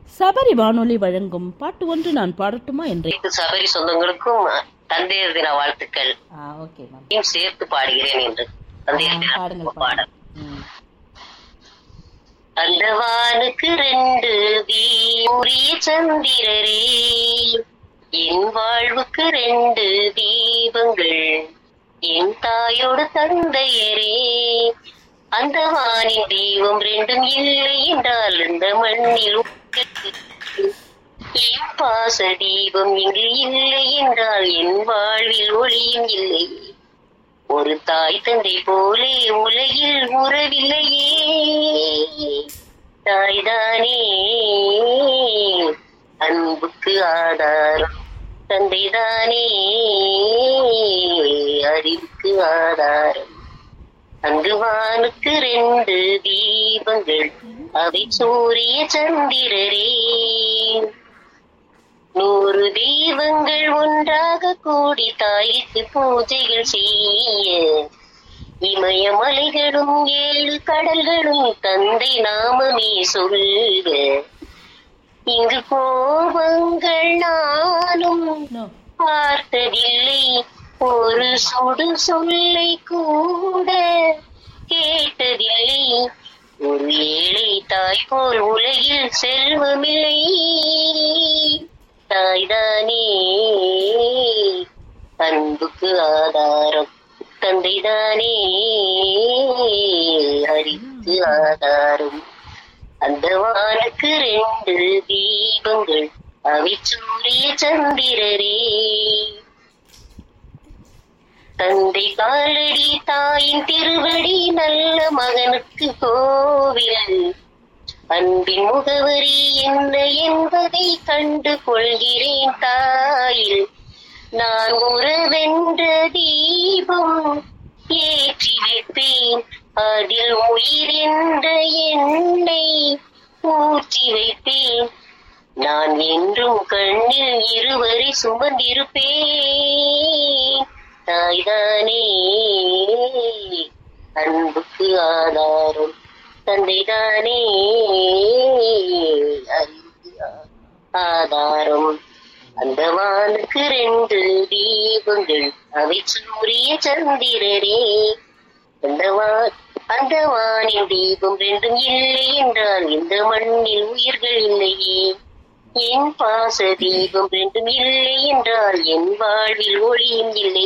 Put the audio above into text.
சபரி வானொலி வழங்கும் பாட்டு ஒன்று நான் பாடட்டுமா என்றேன் அனைத்து சபரி சொந்தங்களுக்கும் தந்தையர் தின வாழ்த்துக்கள் ஓகே மேம் இதையும் சேர்த்து பாடுகிறேன் என்று தந்தையர் தின பாடுங்கள் பாடல் ம். அந்த வானுக்கு ரெண்டு தீரிய சந்திரரே என் வாழ்வுக்கு ரெண்டு தீபங்கள் என் தாயோடு தந்தையரே அந்த வானின் தெய்வம் ரெண்டும் இல்லை என்றால் இந்த மண்ணில் உங்களுக்கு என் பாச தீபம் இங்கு இல்லை என்றால் என் வாழ்வில் ஒளியும் இல்லை ஒரு தாய் தந்தை போலே உலகில் உறவில்லையே தாய்தானே அன்புக்கு ஆதாரம் தந்தைதானே அறிவுக்கு ஆதாரம் அங்கு வானுக்கு ரெண்டு தீபங்கள் அவை சூரிய சந்திரரே நூறு தெய்வங்கள் ஒன்றாக கூடி தாய்க்கு பூஜைகள் செய்ய இமயமலைகளும் ஏழு கடல்களும் தந்தை நாமமே சொல்க இங்கு கோபங்கள் நானும் No. பார்த்ததில்லை ஒரு சுடு சொல்லை கூட கேட்டதில்லை ஒரு ஏழை தாய் போல் உலகில் செல்வமில்லை தாய்தானே அன்புக்கு ஆதாரம் தந்தைதானே அறிவுக்கு ஆதாரம் அந்த வானுக்கு ரெண்டு தீபங்கள் அவை சூரிய சந்திரரே தந்தை காலடி தாயின் திருவடி நல்ல மகனுக்கு கோவில் அன்பின் முகவரி என்ன என்பதை கண்டு கொள்கிறேன் தாயில் நான் உறவென்ற தீபம் ஏற்றி வைப்பேன் அதில் உயிர் என்ற எண்ணெய் ஊற்றி வைப்பேன் நான் என்றும் கண்ணில் இருவரை சுமந்திருப்பேன் தாய்தானே அன்புக்கு ஆதாரம் தந்தைதானே அறிவுக்கு ஆ- ஆதாரம் அந்த வானுக்கு ரெண்டு தீபங்கள் அவை சூரிய சந்திரரே அந்த வா- அந்த வானின் தீபம் ரெண்டும் இல்லை என்றால் இந்த மண்ணில் உயிர்கள் இல்லையே என் பாச தீபம் ரெண்டும் இல்லை என்றால் என் வாழ்வில் ஒளியும் இல்லை